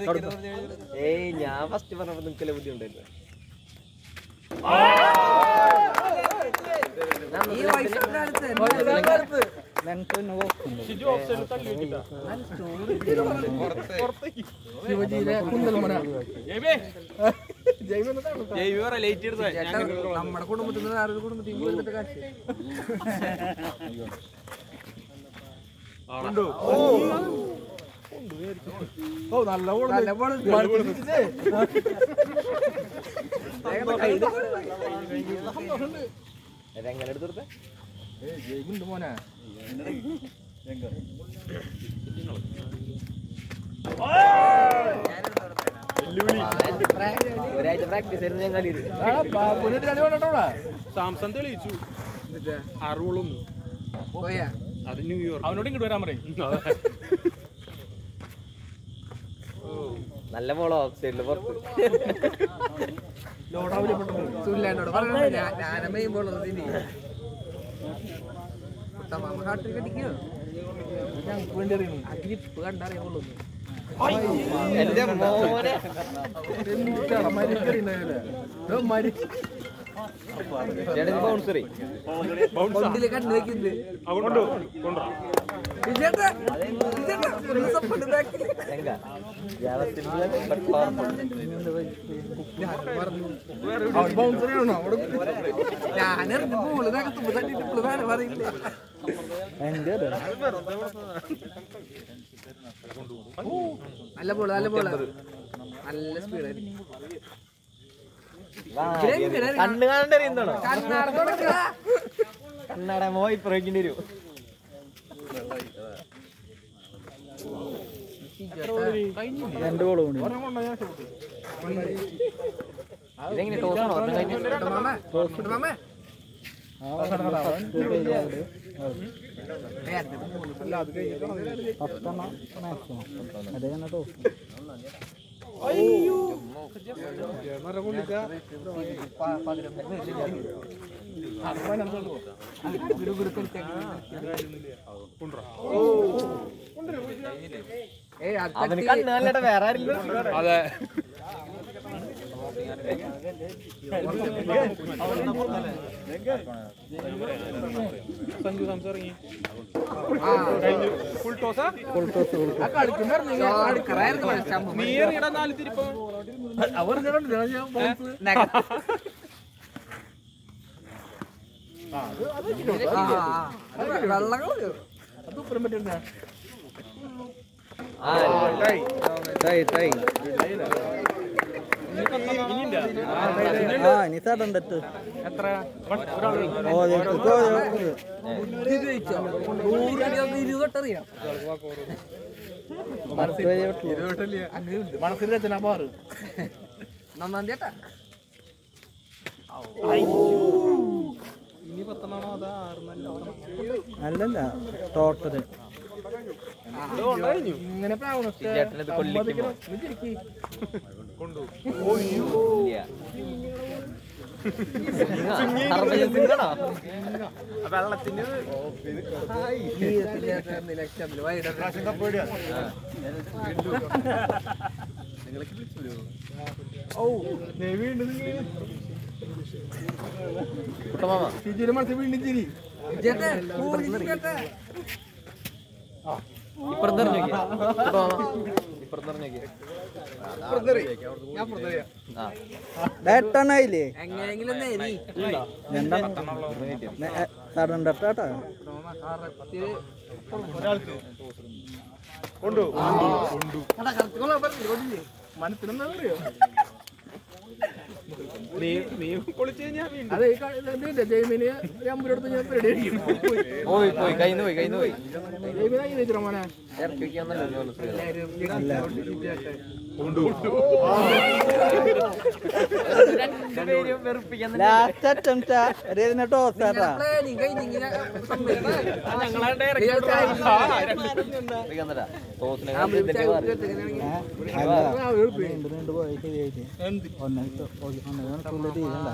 ഏയ് ഞാൻ ഫസ്റ്റ് പറഞ്ഞപ്പോ നിനക്കല്ലേ ബുദ്ധി ഉണ്ടായിരുന്നു ശിവജിയിലെ കുന്തൽമന നമ്മുടെ കുടുംബത്തിൽ നിന്ന് വേറൊരു കുടുംബത്തിൽ പോയിട്ട് കാശ് ഓ നല്ല ബോൾ നല്ല ബോൾ എങ്ങനെ എടുത്തെടുത്തേ ജയിക്കുന്നുണ്ട് മോനെ ഒരാഴ്ച പ്രാക്ടീസ് ആയിരുന്നു ഞാൻ കളിയത് ആ, ബാബുവിന് എതിരാളി വേണ്ടോടാ സാംസൺ തെളിയിച്ചു അറുപളൊന്നും പോയാ അത് ന്യൂയോർക്ക് അവനോട് ഇങ്ങോട്ട് വരാൻ പറയും നല്ല ബോളോ ഓഫ് സൈഡില് പുറത്ത് സുല്ലാനോട് പറഞ്ഞു ഞാനും ചെയ്യുമ്പോൾ ഇനി മാമ ഹാട്ടിൽ കടിക്കോ ഞങ്ങൾക്ക് വേണ്ടി അറിയണം ആ ഗ്രിപ്പ് കണ്ടറിയാവുള്ളൂ എന്റെ മോനെ എന്താണ് മരിക്കറിയുണ്ടാവില്ലേ ബൗൺസറി കൊണ്ടില് കണ്ടു വെക്കുന്നത് കൊണ്ടു കൊണ്ടു വിജയേട്ടാ വിജയേട്ടാ ഒരു സപ്പോർട്ട് ബാക്കിൽ എങ്ക സിമ്പിൾ ബട്ട് പവർഫുൾ ബൗൺസർ ചെയ്യണോ അവിടെ ഞാനെറിഞ്ഞ് ബോള് തകർത്തുമ്പോ തട്ടിട്ട് ഇപ്പോൾ വേറെ പറയില്ലേ നല്ല ബോള് നല്ല ബോള് നല്ല സ്പീഡായിരിക്കും കണ്ണ് കാണേണ്ട അറിയുന്നതാണോ കണ്ണാട കൊടുക്കടാ. കണ്ണാടെ മോയി പ്രയോഗിക്കേണ്ടി വരും ഇതെങ്ങനെ ടോസ് ആണോ ഒരെണ്ണം കഴിഞ്ഞ് ഇങ്ങോട്ട് മാമേ, ഇങ്ങോട്ട് മാമേ. നേരത്തെ ബോള് ഏയ് അത് അവന് തട്ടി. കണ്ണ് നല്ലട വേറെ ആരില്ല അതെ സഞ്ജു സാംസൺ ഇറങ്ങി ആ, കഴിഞ്ഞു ഫുൾ ടോസാ ആ കളിക്കുമ്പോ ഷോർക്കറായിരുന്നു കളിച്ചാൽ നീ എറിയടാ നാല് തിരിപ്പം അവർ നെഗ- ആ, ആ. വെള്ളം കളയോ അത് ഉപ്പരം പറ്റില്ല എത്ര ബുദ്ധി ഉപയോഗിച്ചോ നൂറ് അടി ഒന്ന് ഇരുപത് തൊട്ട് അറിയാം അങ്ങനെയുണ്ട് മനസ്സിൽ രചന പാറ് നന്നാം ചേട്ടാ ഇനി പത്തെണ്ണാണോ അതാ ആറ് അല്ലല്ല ടോട്ടല് കഴിഞ്ഞു ഇങ്ങനെ പ്രാവണ ചേട്ടനത് കൊല്ലിക്കുമോ ഇല്ല ഹർഭജൻ സിംഗാണോ വെള്ളത്തിന് ലക്ഷത്തില് വൈകിട്ട് കുട്ടമാമ ഷിജുവിന്റെ മനസ്സിൽ വീണ്ടും ചിരി ചേട്ടാ ചേട്ടാ ഇപ്പുറത്തെറിഞ്ഞു കുട്ടമാമ ഇപ്പുറത്തെറിഞ്ഞു ആ ഡേട്ടണായില്ലേ എങ്ങനെയെങ്കിലും നേരി തടണ്ടട്ടാ മനസ്സിലെന്താ അറിയോ നീ നീ പൊളിച്ചു കഴിഞ്ഞാ വീണ്ടും അതെ ഈ ക- ഇത് ജൈമിന് അമ്പൂരെടുത്ത് ഞാൻ റെഡി ആയിരിക്കും പോയി പോയി കയ്ന്ന് പോയി കയ്ന്ന് പോയി ജൈമിന് അങ്ങനെ വെച്ചിട്ട് മോനെ ഇറക്കി വെക്കാന്നല്ലോ രണ്ടുപേരും വെറുപ്പിക്കാൻ ലാസ്റ്റ് അറ്റംപ്റ്റാ ഒരു ടോസാട്ടാ പ്ലാനിങ് കഴിഞ്ഞിങ്ങനെ വെറുപ്പിക്കാന്നല്ല ടോസിനെ ഇതിന്റെ നീണ്ടു നീണ്ടു പോയി ശരിയായിട്ട് ഒന്നര ഒന്നര മണിക്കൂറിൽ തീരണ്ട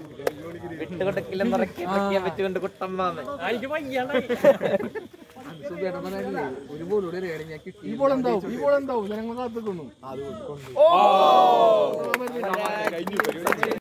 വിട്ടുകൊടുക്കില്ലെന്ന് ഇറക്കി വെച്ചുകൊണ്ട് കുട്ടമ്മാമൻ എനിക്ക് വയ്യാണ്ടായി സുഖേട്ടൻ പറഞ്ഞില്ലേ ഒരു ബോളോട് എറിയാടി ഞാൻ കിട്ടി ഈ ബോൾ എന്താവും ഈ ബോൾ എന്താവും ജനങ്ങൾ കാത്തുക്കുന്നു